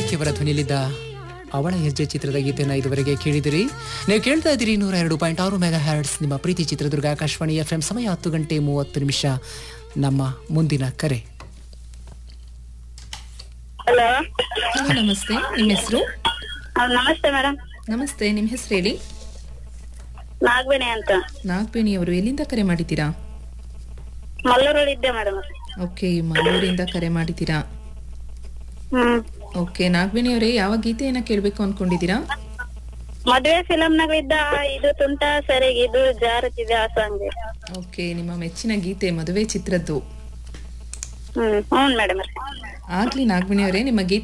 ಅವರ ಧ್ವನಿಯಲ್ಲಿದ್ದ ಅವಳ ಹೆಜ್ಜೆ ಚಿತ್ರದ ಗೀತೆಯನ್ನು ಇದುವರೆಗೆ ಕೇಳಿದಿರಿ ನೀವು ಕೇಳ್ತಾ ಇದ್ದೀರಿ ನೂರ ಎರಡು ಪಾಯಿಂಟ್ ಆರು ಮೆಗಾ ಹ್ಯಾರ್ಡ್ಸ್ ನಿಮ್ಮ ಪ್ರೀತಿ ಚಿತ್ರದುರ್ಗ ಆಕಾಶವಾಣಿ ಎಫ್ ಎಂ ಸಮಯ ಹತ್ತು ಗಂಟೆ ಮೂವತ್ತು ನಿಮಿಷ ನಮ್ಮ ಮುಂದಿನ ಕರೆ ಹಲೋ ಹಲೋ ನಮಸ್ತೆ ನಿಮ್ಮ ಹೆಸರು ನಮಸ್ತೆ ಮೇಡಮ್ ನಮಸ್ತೆ ನಿಮ್ಮ ಹೆಸರು ಹೇಳಿ ನಾಗವೇಣಿ ಅಂತ ನಾಗಬೇಣಿ ಅವರು ಎಲ್ಲಿಂದ ಕರೆ ಮಾಡಿದ್ದೀರಾ ಮಲ್ಲೂರಲ್ಲಿ ಇದ್ದೆ ಮೇಡಮ್ ಓಕೆ ಮಂಗಳೂರಿಂದ ಕರೆ ಮಾಡಿದ್ದೀರಾ ಹ್ಮ್ ಓಕೆ ನಾಗಬೇಣಿ ಅವರೇ ಯಾವ ಗೀತೆಯನ್ನ ಕೇಳಬೇಕು ಅನ್ಕೊಂಡಿದ್ದೀರಾ ಮದ್ವೆ ಫಿಲಮ್ ನಾಗ ಇದ್ದ ಇದು ತುಂಟ ಸರಿಗೆ ಇದು ಜಾರುತ್ತಿದೆ ಆ ಸಾಂಗ್ ಓಕೆ ನಿಮ್ಮ ಮೆಚ್ಚಿನ ಗೀತೆ ಮದುವೆ ಚಿತ್ರದ್ದು ಹ್ಮ್ ಹ್ಞೂ ಮೇಡಮ್ ಆಗ್ಲಿ ನಾಗಬೇಣಿ ಅವರೇ ನಿಮ್ಮ ಗೀತೆ